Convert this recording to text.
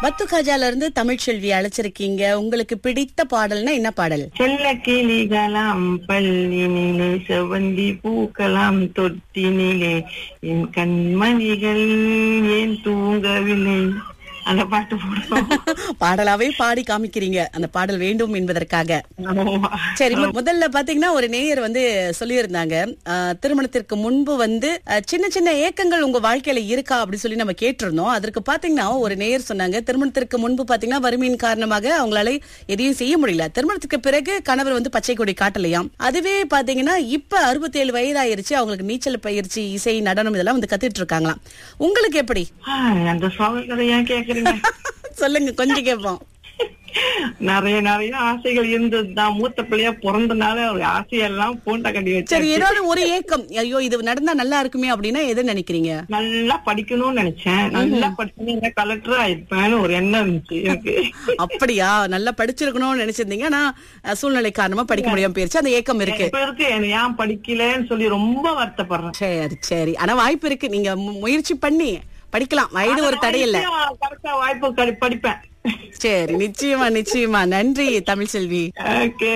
பத்துகாஜால இருந்து தமிழ்ச்செல்வி அழைச்சிருக்கீங்க உங்களுக்கு பிடித்த பாடல்னா என்ன பாடல் செல்ல கிளிகளாம் பள்ளினிலே செவந்தி பூக்கலாம் தொட்டினிலே என் கண்மணிகள் ஏன் தூங்கவில்லை அந்த பாட்டு போடுவோம் பாடலாவே பாடி காமிக்கிறீங்க அந்த பாடல் வேண்டும் என்பதற்காக ஆமா. சரி மு- முதல்ல பாத்தீங்கன்னா ஒரு நேயர் வந்து சொல்லியிருந்தாங்க ஆஹ், திருமணத்திற்கு முன்பு வந்து ஆஹ், சின்ன சின்ன ஏக்கங்கள் உங்க வாழ்க்கையில இருக்கா அப்படி சொல்லி நம்ம கேட்டிருந்தோம் அதற்கு பாத்தீங்கன்னா ஒரு நேயர் சொன்னாங்க திருமணத்திற்கு முன்பு பாத்தீங்கன்னா வறுமையின் காரணமாக அவங்களால எதையும் செய்ய முடியல திருமணத்துக்கு பிறகு கணவர் வந்து பச்சை கொடி காட்டலையாம் அதுவே பாத்தீங்கன்னா இப்ப அறுபத்தி ஏழு வயதாயிருச்சு அவங்களுக்கு நீச்சல் பயிற்சி இசை நடனம் இதெல்லாம் வந்து கத்துட்டு இருக்காங்களாம் உங்களுக்கு எப்படி ஆ, அந்த சோகத்தை ஏன் கேக்குறீங்க சொல்லுங்க கொஞ்சம் கேட்போம் நிறைய நிறைய ஆசைகள் இருந்தது தான் மூத்த பிள்ளையா பிறந்தனால ஒரு ஆசையெல்லாம் பூண்டை கட்டி வச்சு சரி ஏதாவது ஒரு ஏக்கம் ஐயோ இது நடந்தா நல்லா இருக்குமே அப்படின்னா எது நினைக்கிறீங்க நல்லா படிக்கணும்னு நினைச்சேன் நல்லா படிச்சு கலெக்டர் ஆயிருப்பேன்னு ஒரு எண்ணம் இருந்துச்சு எனக்கு அப்படியா நல்லா படிச்சிருக்கணும்னு நினைச்சிருந்தீங்க ஆனா அஹ், சூழ்நிலை காரணமா படிக்க முடியாம போயிருச்சு அந்த ஏக்கம் இருக்கு இப்ப இருக்கு எனக்கு ஏன் படிக்கலன்னு சொல்லி ரொம்ப வருத்தப்படுறேன் சரி சரி ஆனா வாய்ப்பு இருக்கு நீங்க மு- முயற்சி பண்ணி படிக்கலாம் வயது ஒரு தடை இல்ல கரெக்டா வாய்ப்பு கடி- படிப்பேன் சரி நிச்சயமா நிச்சயமா நன்றி தமிழ் செல்வி ஓகே